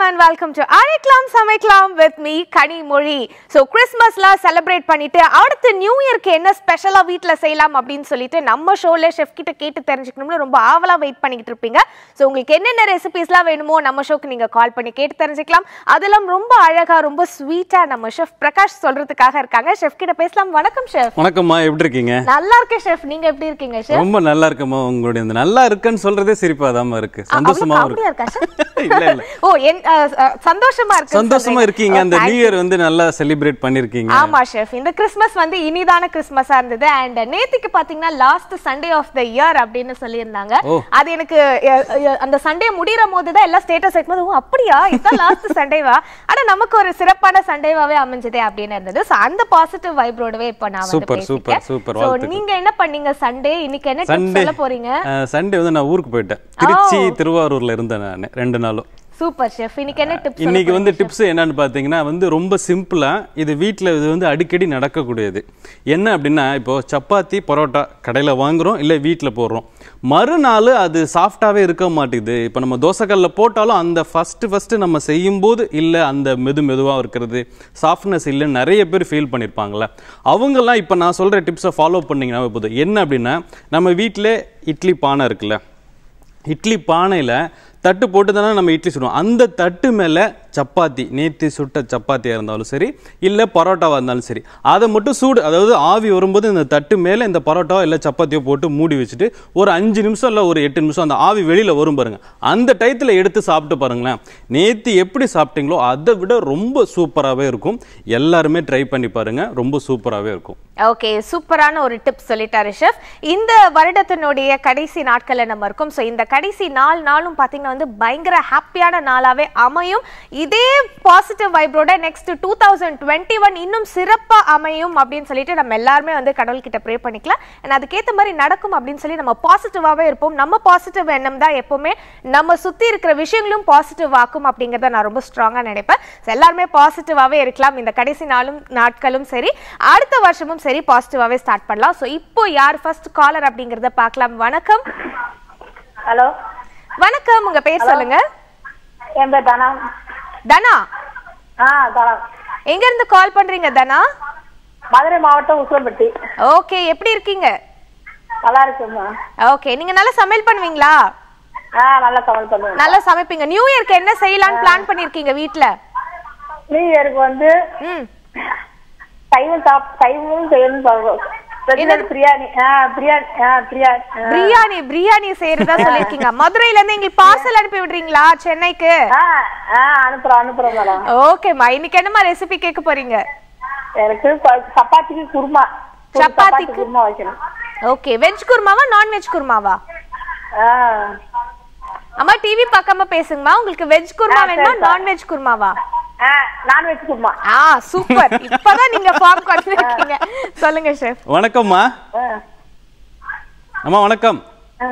and welcome to அரைக்கலாம் சமைக்கலாம் with me Kanimozhi so கிறிஸ்மஸ்லாம் celebrate பண்ணிட்டு அடுத்து நியூ இயர்க்கு என்ன ஸ்பெஷலாக வீட்டில் செய்யலாம் அப்படின்னு சொல்லிட்டு நம்ம ஷோவில் ஷெஃப் கிட்ட கேட்டு தெரிஞ்சுக்கணும்னு ரொம்ப ஆவலாக வெயிட் பண்ணிக்கிட்டு இருப்பீங்க ஸோ உங்களுக்கு என்னென்ன ரெசிபிஸ்லாம் வேணுமோ நம்ம ஷோக்கு நீங்கள் கால் பண்ணி கேட்டு தெரிஞ்சுக்கலாம் அதெல்லாம் ரொம்ப அழகாக ரொம்ப ஸ்வீட்டாக நம்ம ஷெஃப் பிரகாஷ் சொல்றதுக்காக இருக்காங்க ஷெஃப் கிட்ட பேசலாம் வணக்கம் ஷெஃப் வணக்கம்மா எப்படி இருக்கீங்க நல்லா இருக்கேன் ஷெஃப் நீங்க எப்படி இருக்கீங்க ஷெஃப் ரொம்ப நல்லா இருக்குமா உங்களுடைய இந்த நல்லா இருக்குன்னு சொல்றதே சிரிப்பாதாம்மா இருக்கு சந்தோஷமா காமெடியா இருக்கா chef? இல்ல இல்ல ஓ என் அஹ், அஹ், சந்தோஷமா இருக்கு சந்தோஷமா இருக்கீங்க அந்த நியூ இயர் வந்து நல்லா செலிப்ரேட் பண்ணிருக்கீங்க ஆமா ஷெஃப் இந்த கிறிஸ்மஸ் வந்து இனிதான கிறிஸ்மஸா இருந்தது அண்ட் நேத்திக்கு பாத்தீங்கன்னா last Sunday of the year அப்படின்னு சொல்லியிருந்தாங்க ஓ. அது எனக்கு அஹ், அஹ், அந்த சண்டே முடிகிற போது தான் எல்லாம் ஸ்டேட்டஸ் வைக்கும்போது ஓ அப்படியா இதுதான் லாஸ்ட் சண்டேவா ஆனா நமக்கு ஒரு சிறப்பான சண்டேவாவே அமைஞ்சதே அப்படின்னு இருந்தது சோ அந்த பாசிட்டிவ் வைப்ரோடவே இப்போ நான் வந்து Super, super, பேசிட்டேன் super. சோ வாழ்த்துக்கள். நீங்க என்ன பண்ணீங்க சண்டே இன்னைக்கு என்ன டிப்ஸ் சண்டே சொல்ல போறீங்க சண்டே வந்து நான் ஊருக்கு போயிட்டேன் திருச்சி திருவாரூர்ல இருந்தேன் நான் ரெண்டு நாளும் சூப்பர் ஷெஃப் இன்னைக்கு என்ன டிப்ஸ் இன்னைக்கு வந்து டிப்ஸ் என்னன்னு பார்த்தீங்கன்னா வந்து ரொம்ப சிம்பிளா இது வீட்டில் இது வந்து அடிக்கடி நடக்கக்கூடியது என்ன அப்படின்னா இப்போ சப்பாத்தி பரோட்டா கடையில் வாங்குறோம் இல்லை வீட்டில் போடுறோம் மறுநாள் அது சாஃப்டாகவே இருக்க மாட்டேங்குது இப்போ நம்ம தோசைக்கல்ல போட்டாலும் அந்த ஃபஸ்ட்டு ஃபஸ்ட்டு நம்ம செய்யும்போது இல்லை அந்த மெது மெதுவாக இருக்கிறது சாஃப்ட்னஸ் இல்லைன்னு நிறைய பேர் ஃபீல் பண்ணியிருப்பாங்களே அவங்கெல்லாம் இப்போ நான் சொல்கிற டிப்ஸை ஃபாலோ பண்ணிங்கன்னா போதும் என்ன அப்படின்னா நம்ம வீட்டில் இட்லி பானை இருக்குல்ல இட்லி பானையில் தட்டு போட்டு தானே நம்ம இட்லி சுடுவோம் அந்த தட்டு மேலே சப்பாத்தி நேத்தி சுட்ட சப்பாத்தியாக இருந்தாலும் சரி இல்லை பரோட்டாவாக இருந்தாலும் சரி அதை மட்டும் சூடு அதாவது ஆவி வரும்போது இந்த தட்டு மேலே இந்த பரோட்டாவோ இல்லை சப்பாத்தியோ போட்டு மூடி வச்சுட்டு ஒரு அஞ்சு நிமிஷம் இல்லை ஒரு எட்டு நிமிஷம் அந்த ஆவி வெளியில் வரும் பாருங்க அந்த டயத்தில் எடுத்து சாப்பிட்டு பாருங்களேன் நேத்தி எப்படி சாப்பிட்டீங்களோ அதை விட ரொம்ப சூப்பராகவே இருக்கும் எல்லாருமே ட்ரை பண்ணி பாருங்க ரொம்ப சூப்பராகவே இருக்கும் ஓகே சூப்பரான ஒரு டிப் சொல்லிட்டாரு ஷெஃப் இந்த வருடத்தினுடைய கடைசி நாட்கள்ல நம்ம இருக்கோம் ஸோ இந்த கடைசி நாலு நாளும் பார்த்தீங்கன்னா வந்து பயங்கர ஹாப்பியான நாளாவே அமையும் இதே பாசிட்டிவ் வைப்ரோட next two thousand twenty one இன்னும் சிறப்பாக அமையும் அப்படின்னு சொல்லிட்டு நம்ம எல்லாருமே வந்து கடவுள்கிட்ட ப்ரே பண்ணிக்கலாம் and அதுக்கேற்ற மாதிரி நடக்கும் அப்படின்னு சொல்லி நம்ம பாசிட்டிவாகவே இருப்போம் நம்ம பாசிட்டிவ் எண்ணம் தான் எப்பவுமே நம்ம சுற்றி இருக்கிற விஷயங்களும் பாசிட்டிவ் ஆக்கும் அப்படிங்கிறத நான் ரொம்ப ஸ்ட்ராங்காக நினைப்பேன் So எல்லாருமே பாசிட்டிவாகவே இருக்கலாம் இந்த கடைசி நாளும் நாட்களும் சரி அடுத்த வருஷமும் சரி பாசிட்டிவாகவே ஸ்டார்ட் பண்ணலாம் ஸோ இப்போ யார் ஃபர்ஸ்ட் காலர் அப்படிங்கிறத பார்க்கலாம் வணக்கம் ஹலோ வணக்கம் உங்க பேர் சொல்லுங்க என் பேர் தனா தனா ஆ தனா எங்க இருந்து கால் பண்றீங்க தனா மதுரை மாவட்டம் உசிலம்பட்டி ஓகே எப்படி இருக்கீங்க நல்லா இருக்குமா ஓகே நீங்க நல்லா சமையல் பண்ணுவீங்களா ஆ நல்லா சமையல் பண்ணுவேன் நல்லா சமைப்பீங்க நியூ இயர்க்கு என்ன செய்யலாம்னு பிளான் பண்ணிருக்கீங்க வீட்ல நியூ இயருக்கு வந்து ம் சைவம் சாப் சைவமும் செய்யணும்னு சொல்றோம் என்னது? பிரியாணி ஆ பிரியாணி ஆ பிரியாணி ஆ. பிரியாணி பிரியாணி செய்யறதா சொல்லிருக்கீங்க மதுரையில இருந்து எங்களுக்கு பார்சல் அனுப்பி விடுறீங்களா சென்னைக்கு ஆ ஆ அனுப்புறோம் அனுப்புறோம் மேடம் ஓகேம்மா இன்னைக்கு என்னமா ரெசிபி கேட்க போறீங்க எனக்கு ப- சப்பாத்திக்கு குருமா ஒரு சப்பாத்தி சப்பாத்திக்கு? குருமா வைக்கணும் ஓகே வெஜ் குருமாவா நான் வெஜ் குருமாவா ஆ அம்மா டிவி பார்க்காம பேசுங்கம்மா உங்களுக்கு வெஜ் குருமா ஆ, சரி, வேணுமா சரி. நான் வெஜ் குருமாவா ஆ நான்வெஜ் குருமா ஆ சூப்பர் இப்பதான் நீங்க ஃபார்ம் பண்ணிருக்கீங்க சொல்லுங்க ஷெஃப் வணக்கம்மா ஆ அம்மா வணக்கம் ஆ.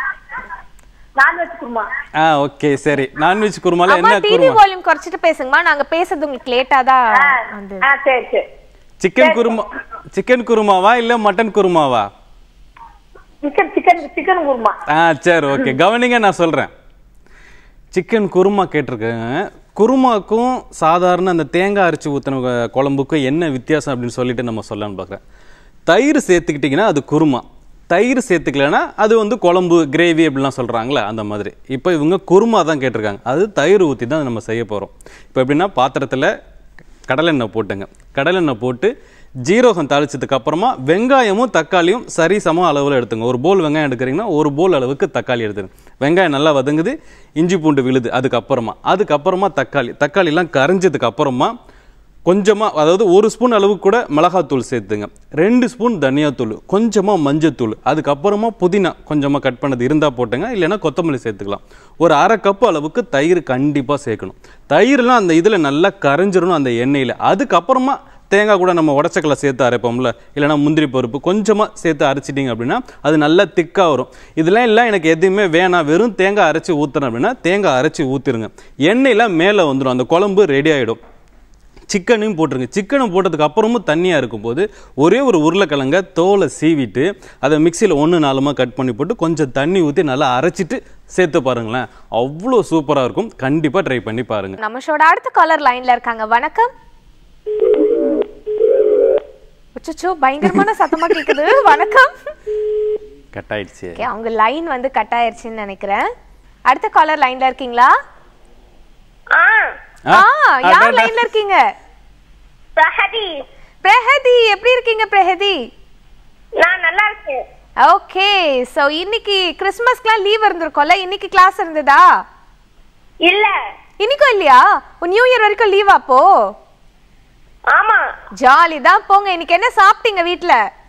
நான்வெஜ் குருமா ஆ ஓகே சரி நான்வெஜ் குருமால அம்மா என்ன டிவி குருமா வால்யூம் குறைச்சிட்டு பேசுங்கம்மா நாங்க பேசுறது உங்களுக்கு லேட்டா தான் ஆ வந்து ஆ சரி சரி சிக்கன் குருமா சிக்கன் குருமாவா இல்ல மட்டன் குருமாவா சிக்கன் சிக்கன் சிக்கன் குருமா ஆ சரி ஓகே கவனிங்க நான் சொல்றேன் சிக்கன் குருமா கேட்டிருக்கேங்க குருமாக்கும் சாதாரண அந்த தேங்காய் அரைச்சி ஊற்றின குழம்புக்கும் என்ன வித்தியாசம் அப்படின்னு சொல்லிட்டு நம்ம சொல்லலாம்னு பார்க்குறேன் தயிர் சேர்த்துக்கிட்டிங்கன்னா அது குருமா தயிர் சேர்த்துக்கலன்னா அது வந்து குழம்பு கிரேவி அப்படிலாம் சொல்கிறாங்களே அந்த மாதிரி இப்போ இவங்க குருமா தான் கேட்டிருக்காங்க அது தயிர் ஊற்றி தான் நம்ம செய்ய போகிறோம் இப்போ எப்படின்னா பாத்திரத்தில் கடலெண்ணெய் போட்டுங்க கடலெண்ணெய் போட்டு ஜீரகம் தாளிச்சதுக்கு அப்புறமா வெங்காயமும் தக்காளியும் சரி சம அளவில் எடுத்துங்க ஒரு போல் வெங்காயம் எடுக்கிறீங்கன்னா ஒரு போல் அளவுக்கு தக்காளி எடுத்துங்க வெங்காயம் நல்லா வதங்குது இஞ்சி பூண்டு விழுது அதுக்கப்புறமா அதுக்கப்புறமா தக்காளி தக்காளிலாம் கரைஞ்சதுக்கு அப்புறமா கொஞ்சமாக அதாவது ஒரு ஸ்பூன் அளவுக்கு கூட மிளகாத்தூள் சேர்த்துங்க ரெண்டு ஸ்பூன் தனியாத்தூள் கொஞ்சமாக மஞ்சத்தூள் அதுக்கப்புறமா புதினா கொஞ்சமாக கட் பண்ணது இருந்தால் போட்டுங்க இல்லைன்னா கொத்தமல்லி சேர்த்துக்கலாம் ஒரு அரை கப் அளவுக்கு தயிர் கண்டிப்பாக சேர்க்கணும் தயிர்லாம் அந்த இதில் நல்லா கரைஞ்சிரணும் அந்த எண்ணெயில் அதுக்கப்புறமா தேங்காய் கூட நம்ம உடச்சக்கலை சேர்த்து அரைப்போம்ல இல்லைன்னா முந்திரி பருப்பு கொஞ்சமாக சேர்த்து அரைச்சிட்டிங்க அப்படின்னா அது நல்லா திக்காக வரும் இதெல்லாம் இல்லை எனக்கு எதுவுமே வேணாம் வெறும் தேங்காய் அரைச்சி ஊற்றுறேன் அப்படின்னா தேங்காய் அரைச்சி ஊற்றிருங்க எண்ணெயில் மேலே வந்துடும் அந்த குழம்பு ரெடி ஆகிடும் சிக்கனையும் போட்டுருங்க சிக்கனை போட்டதுக்கு அப்புறமும் தண்ணியாக இருக்கும்போது ஒரே ஒரு உருளைக்கிழங்க தோலை சீவிட்டு அதை மிக்சியில் ஒன்று நாலுமா கட் பண்ணி போட்டு கொஞ்சம் தண்ணி ஊற்றி நல்லா அரைச்சிட்டு சேர்த்து பாருங்களேன் அவ்வளோ சூப்பராக இருக்கும் கண்டிப்பாக ட்ரை பண்ணி பாருங்க நம்ம ஷோட அடுத்த காலர் லைன்ல இருக்காங்க வணக்கம் அச்சச்சோ பயங்கரமான சத்தமா கேக்குது வணக்கம் கட் ஆயிடுச்சு ஓகே அவங்க லைன் வந்து கட் ஆயிருச்சுன்னு நினைக்கிறேன் அடுத்த காலர் லைன்ல இருக்கீங்களா ஆ ஆ, ஆ யார் அடடா. லைன்ல இருக்கீங்க பிரஹதி பிரஹதி எப்படி இருக்கீங்க பிரஹதி நான் நல்லா இருக்கேன் ஓகே சோ இன்னைக்கு கிறிஸ்மஸ்க்குலாம் லீவ் இருந்திருக்கும்ல இன்னைக்கு கிளாஸ் இருந்ததா இல்ல இன்னைக்கும் இல்லையா நியூ இயர் வரைக்கும் லீவ் அப்போ ஆமா ஜாலி தான் போங்க இன்னைக்கு என்ன சாப்பிட்டீங்க வீட்ல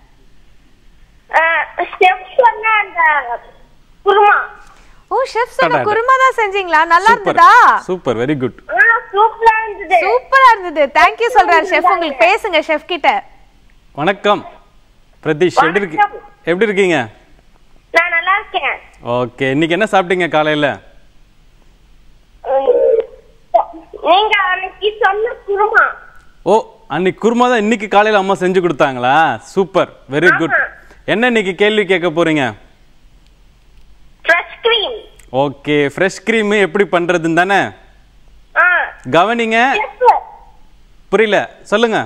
ஸ்டெப் சொன்ன அந்த குருமா ஓ ஷெஃப் சொன்ன அடடா. குருமா தான் செஞ்சீங்களா நல்லா சூப்பர் இருந்ததா சூப்பர் வெரி குட் ஆ சூப்பரா இருந்தது சூப்பரா இருந்தது தேங்க்யூ சொல்றாரு ஷெஃப் உங்களுக்கு பேசுங்க ஷெஃப் கிட்ட வணக்கம் பிரதீஷ் எப்படி இருக்கு வணக்கம். எப்படி இருக்கீங்க நான் நல்லா இருக்கேன் ஓகே இன்னைக்கு என்ன சாப்பிட்டீங்க காலையில் உம், நீங்க அன்னைக்கு சொன்ன குருமா ஓ அன்னைக்கு குருமா தான் இன்னைக்கு காலையில் அம்மா செஞ்சு கொடுத்தாங்களா சூப்பர் வெரி குட் என்ன இன்னைக்கு கேள்வி கேட்க போறீங்க fresh cream okay fresh cream எப்படி பண்றதுன்னு தானே ஆ கவனிங்க செஃப் புரியல சொல்லுங்க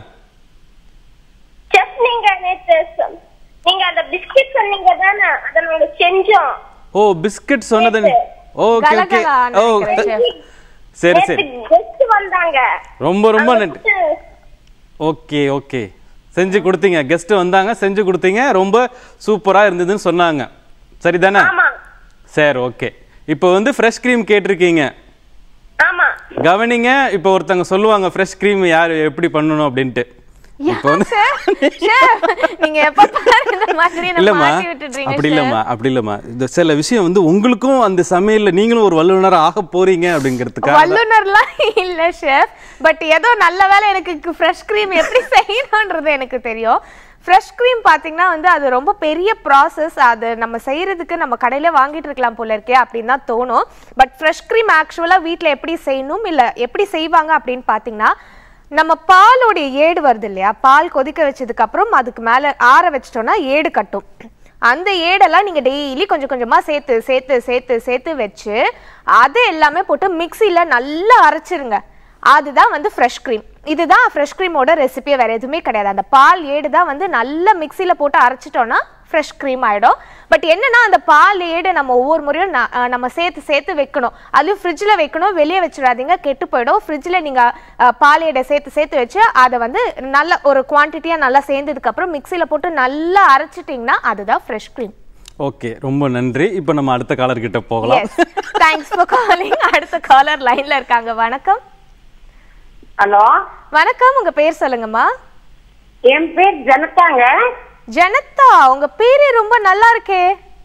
செஃப் நீங்க நேத்து சொ- நீங்க அந்த பிஸ்கட் சொன்னீங்க தானே அதை நாங்க செஞ்சோம் ஓ பிஸ்கட் சொன்னது ஓகே ஓகே கலகலா ஓ நினைக்கிறேன் chef. சரி சரி கெஸ்ட் வந்தாங்க ரொம்ப ரொம்ப அவங்க நன்றி வந்து ஓகே ஓகே செஞ்சு கொடுத்தீங்க கெஸ்ட் வந்தாங்க செஞ்சு கொடுத்தீங்க ரொம்ப சூப்பரா இருந்ததுன்னு சொன்னாங்க சரிதானே ஆமா சரி ஓகே இப்போ வந்து ஃப்ரெஷ் க்ரீம் கேட்டிருக்கீங்க ஆமா கவனிங்க இப்போ ஒருத்தங்க சொல்லுவாங்க ஃப்ரெஷ் க்ரீம் யார் எப்படி பண்ணணும் அப்படின்ட்டு இப்போ வந்து Chef, chef, நீங்க எப்ப பாரு இந்த மாதிரி என்ன இல்லம்மா மாட்டி விட்டுடுறீங்க அப்படி chef. இல்லம்மா அப்படி இல்லம்மா இந்த சில விஷயம் வந்து உங்களுக்கும் அந்த சமையல்ல நீங்களும் ஒரு வல்லுநர் ஆக போறீங்க அப்படிங்கிறதுக்காக தான். வல்லுனர்லாம் இல்ல ஷெஃப் பட் ஏதோ நல்ல வேளை எனக்கு ஃப்ரெஷ் க்ரீம் எப்படி செய்யணும்ன்றது எனக்கு தெரியும் ஃப்ரெஷ் க்ரீம் பார்த்தீங்கன்னா வந்து அது ரொம்ப பெரிய ப்ராசஸ் அது நம்ம செய்யறதுக்கு நம்ம கடையில வாங்கிட்டு இருக்கலாம் போல இருக்கே அப்படின்னு தான் தோணும் பட் ஃப்ரெஷ் க்ரீம் ஆக்சுவலாக வீட்டில் எப்படி செய்யணும் இல்லை எப்படி செய்வாங்க அப்படின்னு பார்த்தீங்கன்னா நம்ம பாலோடைய ஏடு வருது இல்லையா பால் கொதிக்க வச்சதுக்கு அப்புறம் அதுக்கு மேலே ஆற வச்சிட்டோம்னா ஏடு கட்டும் அந்த ஏடெல்லாம் நீங்க டெய்லி கொஞ்சம் கொஞ்சமா சேர்த்து சேர்த்து சேர்த்து சேர்த்து வச்சு அது எல்லாமே போட்டு மிக்சியில நல்லா அரைச்சிருங்க அதுதான் வந்து ஃப்ரெஷ் க்ரீம் இதுதான் ஃப்ரெஷ் க்ரீமோட ரெசிபியே வேற எதுவுமே கிடையாது அந்த பால் ஏடு தான் வந்து நல்லா மிக்சியில போட்டு அரைச்சிட்டோம்னா ஃப்ரெஷ் க்ரீம் ஆயிடும் பட் என்னன்னா அந்த பால் ஏடு நம்ம ஒவ்வொரு முறையும் ந- அஹ் நம்ம சேர்த்து சேர்த்து வைக்கணும் அதுவும் ஃப்ரிட்ஜில் வைக்கணும் வெளியே வச்சிடாதீங்க கெட்டு போயிடும் ஃப்ரிட்ஜில் நீங்கள் பால் ஏடை சேர்த்து சேர்த்து வச்சு அதை வந்து நல்ல ஒரு குவான்டிட்டியாக நல்லா சேர்ந்ததுக்கு அப்புறம் மிக்சியில் போட்டு நல்லா அரைச்சிட்டிங்கன்னா அதுதான் ஃப்ரெஷ் க்ரீம் ஓகே ரொம்ப நன்றி இப்போ நம்ம அடுத்த காலர் கிட்ட போகலாம் எஸ் தேங்க்ஸ் ஃபார் காலிங் அடுத்த காலர் லைன்ல இருக்காங்க வணக்கம் ஹலோ வணக்கம் உங்க பேர் சொல்லுங்கம்மா என் பேர் ஜனதாங்க ஜனதா உங்க பேரே ரொம்ப நல்லா இருக்கே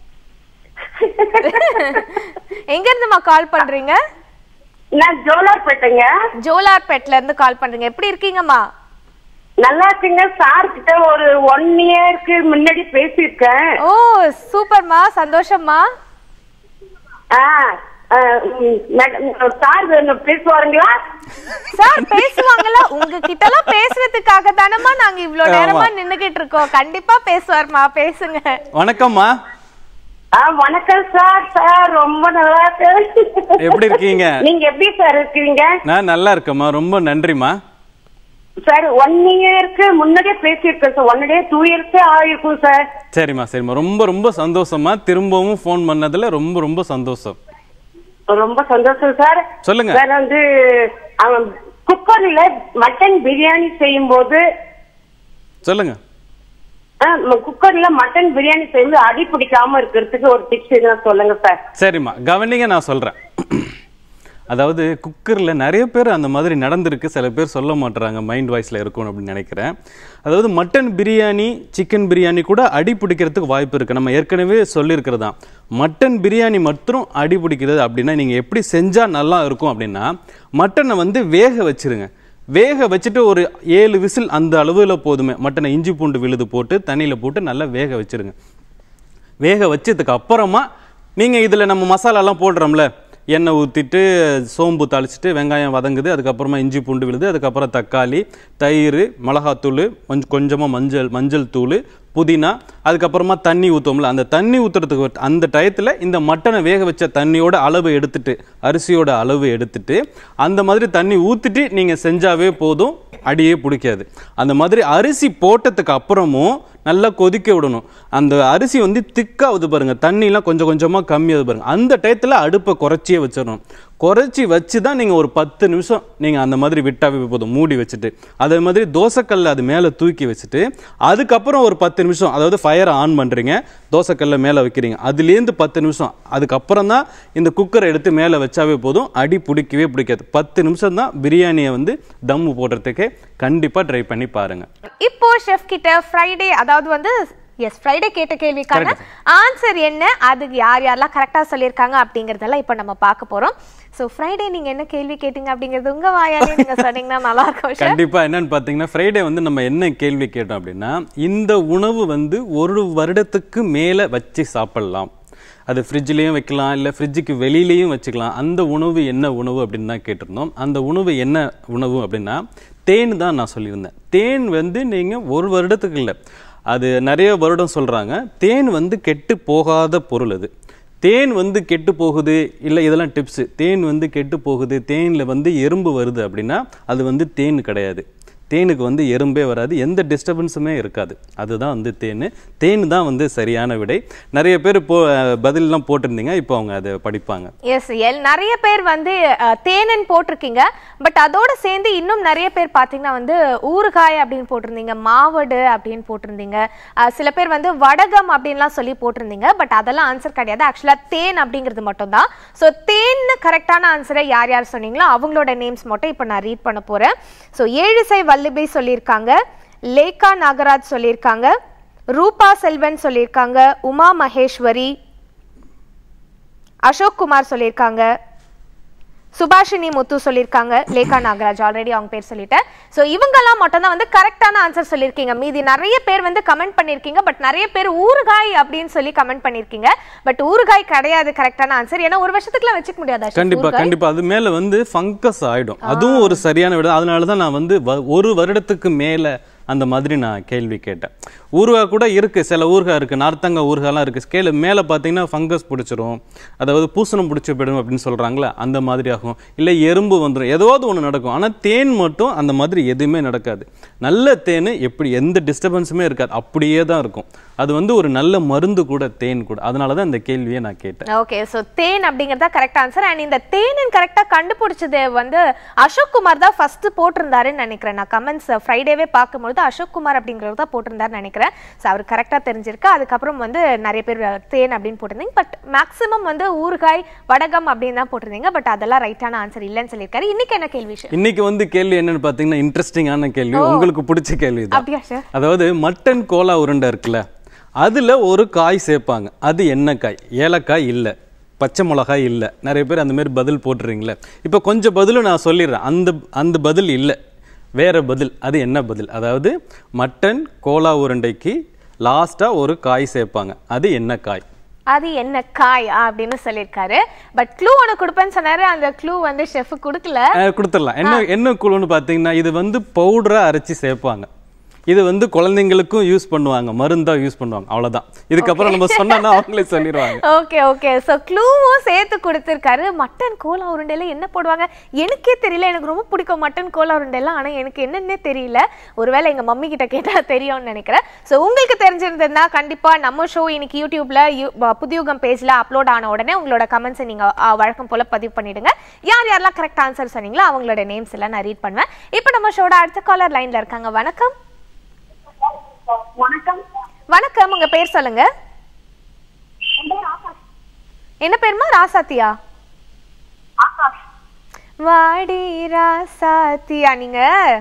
எங்க இருந்துமா கால் பண்றீங்க நான் ஜோலார்பேட்டைங்க ஜோலார்பேட்ல இருந்து கால் பண்றீங்க எப்படி இருக்கீங்கம்மா நல்லா இருக்குங்க சார் கிட்ட ஒரு ஒன் இயருக்கு முன்னாடி பேசியிருக்கேன் ஓ சூப்பர்மா சந்தோஷம்மா ஆ, ஆ, ம், மேடம், சார் வேணும் பேசுவாருங்களா சார் பேசுவாங்கல்ல உங்ககிட்ட எல்லாம் பேசுறதுக்காக தானமா நாங்க இவ்ளோ ஆமா. நேரமா நின்னுகிட்டு இருக்கோம் கண்டிப்பா பேசுவார்மா பேசுங்க வணக்கம்மா ஆ, வணக்கம் சார் சார் ரொம்ப நல்லா இருக்கு எப்படி இருக்கீங்க? நீங்க எப்படி சார் இருக்கீங்க நான் நல்லா இருக்கேம்மா ரொம்ப நன்றிம்மா சார் ஒன் இயருக்கு முன்னாடியே பேசியிருக்கேன் சார் ஒன் டே டூ இயர்ஸே ஆயிருக்கும் சார் சரிம்மா சரிம்மா ரொம்ப ரொம்ப சந்தோஷமா திரும்பவும் ஃபோன் பண்ணதுல ரொம்ப ரொம்ப சந்தோஷம் ரொம்ப சந்தோஷம் சார் சொல்லுங்க. வேற வந்து அவன் குக்கர்ல மட்டன் பிரியாணி செய்யும் போது சொல்லுங்க குக்கர்ல மட்டன் பிரியாணி செய்யும்போது அடி பிடிக்காம இருக்கிறதுக்கு ஒரு டிப்ஸ் எதுவும் சொல்லுங்க சார் சரிம்மா கவனிங்க நான் சொல்றேன் அதாவது குக்கரில் நிறைய பேர் அந்த மாதிரி நடந்திருக்கு சில பேர் சொல்ல மாட்டுறாங்க மைண்ட் வாய்ஸில் இருக்கும் அப்படின்னு நினைக்கிறேன் அதாவது மட்டன் பிரியாணி சிக்கன் பிரியாணி கூட அடி பிடிக்கிறதுக்கு வாய்ப்பு இருக்குது நம்ம ஏற்கனவே சொல்லியிருக்கிறது தான் மட்டன் பிரியாணி மட்டும் அடி பிடிக்கிறது அப்படின்னா நீங்கள் எப்படி செஞ்சால் நல்லா இருக்கும் அப்படின்னா மட்டனை வந்து வேக வச்சிருங்க வேக வச்சுட்டு ஒரு ஏழு விசில் அந்த அளவில் போதுமே மட்டனை இஞ்சி பூண்டு விழுது போட்டு தண்ணியில் போட்டு நல்லா வேக வச்சிருங்க வேக வச்சதுக்கு அப்புறமா நீங்கள் இதில் நம்ம மசாலாலாம் போடுறோம்ல எண்ணெய் ஊற்றிட்டு சோம்பு தாளிச்சிட்டு வெங்காயம் வதங்குது அதுக்கப்புறமா இஞ்சி பூண்டு விழுது அதுக்கப்புறம் தக்காளி தயிர் மிளகாத்தூள் கொஞ்சம் கொஞ்சமாக மஞ்சள் மஞ்சள் தூள் புதினா அதுக்கப்புறமா தண்ணி ஊற்றுவோம்ல அந்த தண்ணி ஊற்றுறதுக்கு அந்த டயத்தில் இந்த மட்டனை வேக வச்ச தண்ணியோட அளவு எடுத்துட்டு அரிசியோட அளவு எடுத்துட்டு அந்த மாதிரி தண்ணி ஊற்றிட்டு நீங்கள் செஞ்சாவே போதும் அடியே பிடிக்காது அந்த மாதிரி அரிசி போட்டதுக்கு அப்புறமும் நல்லா கொதிக்க விடணும் அந்த அரிசி வந்து திக்காகுது பாருங்க தண்ணிலாம் கொஞ்சம் கொஞ்சமாக கம்மியாகுது பாருங்க அந்த டயத்தில் அடுப்பை குறைச்சியே வச்சிடணும் குறைச்சி வச்சு தான் நீங்கள் ஒரு பத்து நிமிஷம் நீங்கள் அந்த மாதிரி விட்டாவே போதும் மூடி வச்சுட்டு அதே மாதிரி தோசைக்கல்ல அது மேலே தூக்கி வச்சுட்டு அதுக்கப்புறம் ஒரு பத்து நிமிஷம் அதாவது ஃபயரை ஆன் பண்ணுறீங்க தோசைக்கல்ல மேலே வைக்கிறீங்க அதுலேருந்து பத்து நிமிஷம் அதுக்கப்புறம் தான் இந்த குக்கரை எடுத்து மேலே வச்சாவே போதும் அடி பிடிக்கவே பிடிக்காது பத்து நிமிஷம் தான் பிரியாணியை வந்து தம்மு போடுறதுக்கு கண்டிப்பாக ட்ரை பண்ணி பாருங்கள் இப்போ ஷெஃப் கிட்ட ஃப்ரைடே அதாவது வந்து எஸ் ஃப்ரைடே கேட்ட கேள்விக்கான ஆன்சர் என்ன அதுக்கு யார் யாரெல்லாம் கரெக்டா சொல்லியிருக்காங்க அப்படிங்கறதெல்லாம் இப்போ நம்ம பார்க்க போறோம் ஸோ ஃப்ரைடே நீங்க என்ன கேள்வி கேட்டீங்க அப்படிங்கிறது உங்க வாயாலே நீங்க சொன்னீங்கன்னா நல்லா இருக்கும் chef. கண்டிப்பா என்னன்னு பார்த்தீங்கன்னா ஃப்ரைடே வந்து நம்ம என்ன கேள்வி கேட்டோம் அப்படின்னா இந்த உணவு வந்து ஒரு வருடத்துக்கு மேலே வச்சு சாப்பிடலாம் அது ஃப்ரிட்ஜ்லேயும் வைக்கலாம் இல்லை ஃப்ரிட்ஜுக்கு வெளியிலையும் வச்சுக்கலாம் அந்த உணவு என்ன உணவு அப்படின்னு தான் கேட்டிருந்தோம் அந்த உணவு என்ன உணவு அப்படின்னா தேன் தான் நான் சொல்லியிருந்தேன் தேன் வந்து நீங்கள் ஒரு வருடத்துக்கு இல்லை அது நிறைய வருடம் சொல்கிறாங்க தேன் வந்து கெட்டு போகாத பொருள் அது தேன் வந்து கெட்டு போகுது இல்லை இதெல்லாம் டிப்ஸு தேன் வந்து கெட்டு போகுது தேனில் வந்து எறும்பு வருது அப்படின்னா அது வந்து தேன் கிடையாது தேனுக்கு வந்து எறும்பே வராது எந்த டிஸ்டர்பன்ஸுமே இருக்காது அதுதான் வந்து தேன் தேன் தான் வந்து சரியான விடை நிறைய பேர் போ பதிலெலாம் போட்டிருந்தீங்க இப்போ அவங்க அதை படிப்பாங்க எஸ் எல் நிறைய பேர் வந்து அஹ், தேனன் போட்டிருக்கீங்க பட் அதோட சேர்ந்து இன்னும் நிறைய பேர் பார்த்தீங்கன்னா வந்து ஊறுகாய் அப்படின்னு போட்டிருந்தீங்க மாவடு அப்படின்னு போட்டிருந்தீங்க அஹ், சில பேர் வந்து வடகம் அப்படின்லாம் சொல்லி போட்டிருந்தீங்க பட் அதெல்லாம் ஆன்சர் கிடையாது ஆக்சுவலாக தேன் அப்படிங்கிறது மட்டும்தான் ஸோ தேன் கரெக்டான ஆன்சரை யார் யார் சொன்னீங்களோ அவங்களோட நேம்ஸ் மட்டும் இப்போ நான் ரீட் பண்ண போகிறேன் ஸோ ஏழுசை வல்லிபை சொல்லியிருக்காங்க லேகா நாகராஜ் சொல்லியிருக்காங்க ரூபா செல்வன் சொல்லியிருக்காங்க உமா மகேஸ்வரி அசோக் குமார் சொல்லியிருக்காங்க சுபாஷினி முத்து சொல்லியிருக்காங்க லேகா நாகராஜ் ஆல்ரெடி அவங்க பேர் சொல்லிட்டேன் ஸோ இவங்கெல்லாம் மட்டும் தான் வந்து கரெக்டான ஆன்சர் சொல்லியிருக்கீங்க மீதி நிறைய பேர் வந்து கமெண்ட் பண்ணியிருக்கீங்க பட் நிறைய பேர் ஊறுகாய் அப்படின்னு சொல்லி கமெண்ட் பண்ணியிருக்கீங்க பட் ஊறுகாய் கிடையாது கரெக்டான ஆன்சர் ஏன்னா ஒரு வருஷத்துக்குலாம் வச்சுக்க முடியாதா chef கண்டிப்பா ஊறுகாய்? கண்டிப்பா அது மேல வந்து ஃபங்கஸ் ஆயிடும் அதுவும் ஒரு சரியான விட அதனால தான் நான் வந்து வ- ஒரு வருடத்துக்கு மேல அந்த மாதிரி நான் கேள்வி கேட்டேன் ஊறுகாய் கூட இருக்கு சில ஊறுகாய் இருக்கு நார்த்தங்காய் ஊறுகாய்லாம் இருக்கு ஸ்கேல மேல பார்த்தீங்கன்னா ஃபங்கஸ் பிடிச்சிரும் அதாவது பூசணம் பிடிச்சி போயிடும் அப்படின்னு சொல்றாங்களே அந்த மாதிரி ஆகும் இல்லை எறும்பு வந்துடும் ஏதாவது ஒன்று நடக்கும் ஆனா தேன் மட்டும் அந்த மாதிரி எதுவுமே நடக்காது நல்ல தேன் எப்படி எந்த டிஸ்டர்பன்ஸுமே இருக்காது அப்படியே தான் இருக்கும் அது வந்து ஒரு நல்ல மருந்து கூட தேன் கூட அதனால தான் இந்த கேள்வியை நான் கேட்டேன் ஓகே சோ தேன் அப்படிங்கறதா கரெக்ட் ஆன்சர் அண்ட் இந்த தேனின் கரெக்டா கண்டுபிடிச்சது வந்து அசோக் குமார் தான் ஃபர்ஸ்ட் போட்டிருந்தாருன்னு நினைக்கிறேன் நான் கமெண்ட்ஸ் ஃப்ரைடேவே பார்க்கும்பொழுது அசோக் குமார் அப்படிங்கிறது தான் போட்டிருந்தாருன்னு நினைக்கிறேன் ஸோ அவர் கரெக்டா தெரிஞ்சிருக்கு அதுக்கப்புறம் வந்து நிறைய பேர் தேன் அப்படின்னு போட்டிருந்தீங்க பட் மேக்ஸிமம் வந்து ஊறுகாய் வடகம் அப்படின்னு தான் போட்டிருந்தீங்க பட் அதெல்லாம் ரைட்டான ஆன்சர் இல்லைன்னு சொல்லியிருக்காரு இன்னைக்கு என்ன கேள்வி chef? இன்னைக்கு வந்து கேள்வி என்னன்னு பாத்தீங்கன்னா இன்ட்ரெஸ்டிங்கான கேள்வி உங்களுக்கு பிடிச்ச கேள்வி தான் அப்படியா சார் அதாவது மட்டன் கோலா உருண்டை இருக்குல்ல அதுல ஒரு காய் சேர்ப்பாங்க அது என்ன காய் ஏலக்காய் இல்ல பச்சை மிளகாய் இல்ல நிறைய பேர் அந்த மாதிரி பதில் போட்டுறீங்களே இப்போ கொஞ்சம் பதிலும் நான் சொல்லிடுறேன் அந்த அந்த பதில் இல்ல வேற பதில் அது என்ன பதில் அதாவது மட்டன் கோலா உருண்டைக்கு லாஸ்டா ஒரு காய் சேர்ப்பாங்க அது என்ன காய் அது என்ன காய் அப்படின்னு சொல்லியிருக்காரு பட் க்ளூ ஒன்று கொடுப்பேன்னு சொன்னாரு அந்த க்ளூ வந்து ஷெஃப் கொடுக்கல அஹ் கொடுத்துடலாம் என்ன என்ன குழுன்னு பார்த்தீங்கன்னா இது வந்து பவுடரா அரைச்சி சேர்ப்பாங்க இது வந்து குழந்தைங்களுக்கும் யூஸ் பண்ணுவாங்க மருந்தா யூஸ் பண்ணுவாங்க அவ்வளவுதான் இதுக்கப்புறம் நம்ம சொன்னோம்னா அவங்களே சொல்லிடுவாங்க ஓகே ஓகே ஸோ க்ளூவும் சேர்த்து கொடுத்துருக்காரு மட்டன் கோலா உருண்டையில என்ன போடுவாங்க எனக்கே தெரியல எனக்கு ரொம்ப பிடிக்கும் மட்டன் கோலா உருண்டைலாம் ஆனால் எனக்கு என்னன்னே தெரியல ஒருவேளை எங்கள் மம்மி கிட்ட கேட்டால் தெரியும்னு நினைக்கிறேன் ஸோ உங்களுக்கு தெரிஞ்சிருந்ததுன்னா கண்டிப்பாக நம்ம ஷோ இன்னைக்கு யூடியூப்ல யூ ப- புதியுகம் பேஜில் அப்லோட் ஆன உடனே உங்களோட கமெண்ட்ஸை நீங்கள் வழக்கம் போல் பதிவு பண்ணிடுங்க யார் யாரெல்லாம் கரெக்ட் ஆன்சர் சொன்னீங்களோ அவங்களோட நேம்ஸ் எல்லாம் நான் ரீட் பண்ணுவேன் இப்போ நம்ம ஷோட அடுத்த காலர் லைனில் இருக்காங்க வணக்கம் வணக்கம் வணக்கம் உங்கள் பேர் சொல்லுங்க என் பேர் ஆகாஷ் என்ன பேருமா ராசாத்தியா ஆகாஷ் வாடி ராசாத்தியா நீங்க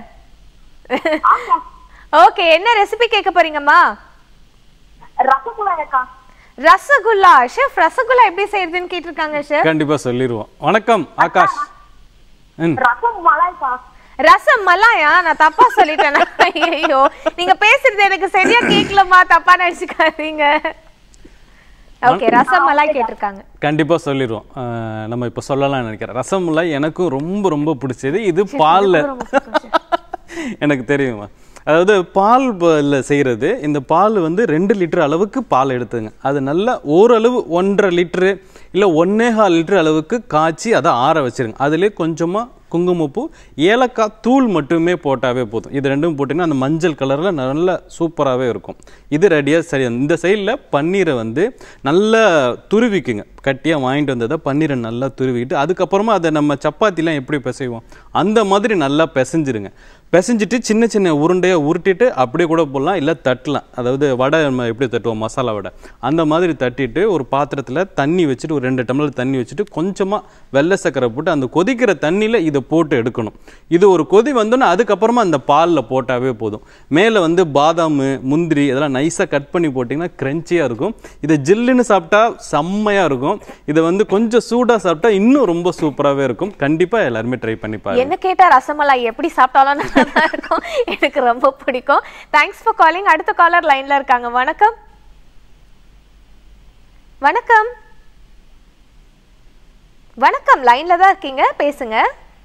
ஆகாஷ் ஓகே என்ன ரெசிபி கேட்க போறீங்கம்மா ரசகுல்லா இருக்கா ரசகுல்லா ஷெஃப் ரசகுல்லா எப்படி செய்யறதுன்னு கேட்டிருக்காங்க ஷெஃப் கண்டிப்பா சொல்லிடுவோம் வணக்கம் ஆகாஷ் ம் ரசம் மலாய்க்கா ரசம் மலாயா நான் தப்பா சொல்லிட்டேன் ஐயோ நீங்க பேசுறது எனக்கு சரியா கேட்கலமா தப்பா நினைச்சுக்காதீங்க ஓகே ரசமலாய் கேட்டிருக்காங்க கண்டிப்பா சொல்லிடுவோம் அஹ் நம்ம இப்போ சொல்லலாம்னு நினைக்கிறேன் ரசமலாய் எனக்கும் ரொம்ப ரொம்ப பிடிச்சது இது பால்ல எனக்கு தெரியுமா அதாவது பால் ப- செய்கிறது இந்த பால் வந்து ரெண்டு லிட்டர் அளவுக்கு பால் எடுத்துங்க அது நல்லா ஓரளவு ஒன்றரை லிட்டரு இல்லை ஒன்னேகால் லிட்டர் அளவுக்கு காய்ச்சி அதை ஆற வச்சிருங்க அதிலே கொஞ்சமாக குங்குமப்பூ ஏலக்காய் தூள் மட்டுமே போட்டாவே போதும் இது ரெண்டும் போட்டிங்கன்னா அந்த மஞ்சள் கலரில் நல்ல சூப்பராகவே இருக்கும் இது ரெடியாக சரி இந்த சைடில் பன்னீரை வந்து நல்லா துருவிக்குங்க கட்டியாக வாங்கிட்டு வந்ததை பன்னீரை நல்லா துருவிக்கிட்டு அதுக்கப்புறமா அதை நம்ம சப்பாத்திலாம் எப்படி பிசைவோம் அந்த மாதிரி நல்லா பிசைஞ்சிருங்க பிசைஞ்சிட்டு சின்ன சின்ன உருண்டையாக உருட்டிட்டு அப்படியே கூட போடலாம் இல்லை தட்டலாம் அதாவது வடை நம்ம எப்படி தட்டுவோம் மசாலா வடை அந்த மாதிரி தட்டிட்டு ஒரு பாத்திரத்தில் தண்ணி வச்சுட்டு ஒரு ரெண்டு டம்ளர் தண்ணி வச்சுட்டு கொஞ்சமாக வெள்ளை சக்கரை போட்டு அந்த கொதிக்கிற தண்ணியில் இதை போட்டு எடுக்கணும் இது ஒரு கொதி வந்தோன்னே அதுக்கப்புறமா அந்த பாலில் போட்டாவே போதும் மேலே வந்து பாதாம் முந்திரி இதெல்லாம் நைஸாக கட் பண்ணி போட்டிங்கன்னா க்ரன்ச்சியாக இருக்கும் இதை ஜில்லுன்னு சாப்பிட்டா செம்மையாக இருக்கும் இதை வந்து கொஞ்சம் சூடாக சாப்பிட்டா இன்னும் ரொம்ப சூப்பராகவே இருக்கும் கண்டிப்பாக எல்லாருமே ட்ரை பண்ணி பாருங்க என்ன கேட்டா ரசமலாய் எப்படி சாப்பிட்டாலும் நல்லா தான் இருக்கும் எனக்கு ரொம்ப பிடிக்கும் தேங்க்ஸ் ஃபார் காலிங் அடுத்த காலர் லைன்ல இருக்காங்க வணக்கம் வணக்கம் வணக்கம் லைன்ல தான் இருக்கீங்க பேசுங்க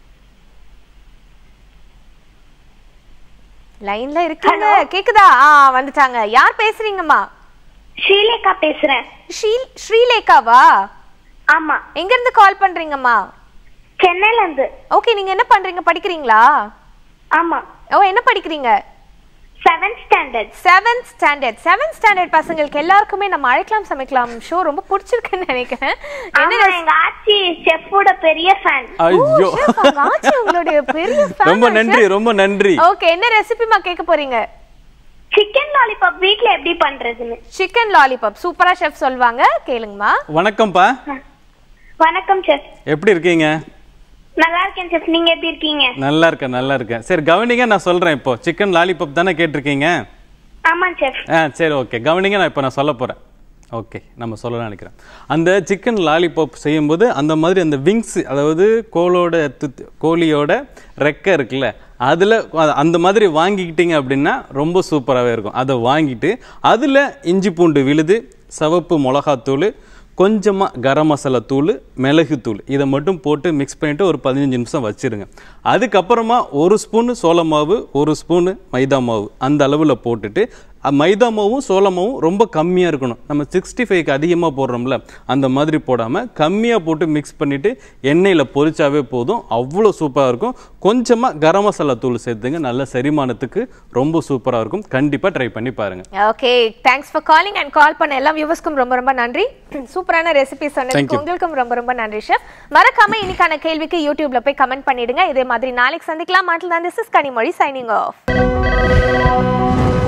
லைன்ல இருக்கீங்க கேக்குதா ஆ வந்துட்டாங்க யார் பேசுறீங்கம்மா ஸ்ரீலேகா பேசுறேன் ஸ்ரீ ஸ்ரீலேகாவா ஆமா எங்க இருந்து கால் பண்றீங்கம்மா சென்னையில இருந்து ஓகே நீங்க என்ன பண்றீங்க படிக்கிறீங்களா ஆமா ஓ என்ன படிக்கிறீங்க seventh standard seventh standard seventh standard பசங்களுக்கு எல்லாருக்குமே நம்ம அழைக்கலாம் சமைக்கலாம் ஷோ ரொம்ப பிடிச்சிருக்குன்னு நினைக்கிறேன் என்ன ஆமா எங்க ஆச்சி செஃப்போட பெரிய ஃபேன் ஐயோ ஆச்சு உங்களுடைய பெரிய ரொம்ப நன்றி ரொம்ப நன்றி ஓகே என்ன ரெசிபிமா கேட்க போறீங்க சிக்கன் லாலிபாப் வீட்ல எப்படி பண்றதுன்னு சிக்கன் லாலிபாப் சூப்பரா செஃப் சொல்வாங்க கேளுங்கம்மா வணக்கம்ப்பா வணக்கம் செஃப் எப்படி இருக்கீங்க நல்லா இருக்கேன் செஃப் நீங்க எப்படி இருக்கீங்க நல்லா இருக்கேன் நல்லா இருக்கேன் சரி கவனிங்க நான் சொல்றேன் இப்போ சிக்கன் லாலிபாப் தானே கேட்டிருக்கீங்க ஆமா செஃப் ஆ சரி ஓகே கவனிங்க நான் இப்போ நான் சொல்ல போறேன் ஓகே நம்ம சொல்லலாம் நினைக்கிறேன் அந்த சிக்கன் லாலிபாப் செய்யும்போது அந்த மாதிரி அந்த விங்ஸ் அதாவது கோலோட துத் கோழியோட ரெக்கை இருக்குல்ல அதில் அந்த மாதிரி வாங்கிக்கிட்டீங்க அப்படின்னா ரொம்ப சூப்பராகவே இருக்கும் அதை வாங்கிட்டு அதில் இஞ்சி பூண்டு விழுது சிவப்பு மிளகாத்தூள் கொஞ்சமாக கரம் மசாலா தூள் மிளகுத்தூள் இதை மட்டும் போட்டு மிக்ஸ் பண்ணிவிட்டு ஒரு பதினஞ்சு நிமிஷம் வச்சிருங்க அதுக்கப்புறமா ஒரு ஸ்பூனு சோள மாவு ஒரு ஸ்பூனு மைதா மாவு அந்த அளவில் போட்டுட்டு அ, மைதா மாவும் சோள மாவும் ரொம்ப கம்மியாக இருக்கணும் நம்ம சிக்ஸ்டி ஃபைவ்க்கு அதிகமாக போடுறோம்ல அந்த மாதிரி போடாமல் கம்மியாக போட்டு மிக்ஸ் பண்ணிவிட்டு எண்ணெயில் பொரிச்சாவே போதும் அவ்வளோ சூப்பராக இருக்கும் கொஞ்சமாக கரம் மசாலா தூள் சேர்த்துங்க நல்ல செரிமானத்துக்கு ரொம்ப சூப்பராக இருக்கும் கண்டிப்பாக ட்ரை பண்ணி பாருங்கள் okay thanks for calling and call பண்ண எல்லா வியூவர்ஸ்க்கும் ரொம்ப ரொம்ப நன்றி சூப்பரான ரெசிபி Thank சொன்னதுக்கு you. உங்களுக்கும் ரொம்ப ரொம்ப நன்றி ஷெஃப் மறக்காம இன்னைக்கான கேள்விக்கு யூடியூப்ல போய் கமெண்ட் பண்ணிடுங்க இதே மாதிரி நாளைக்கு சந்திக்கலாம் மாட்டில் தான் this is Kanimozhi signing of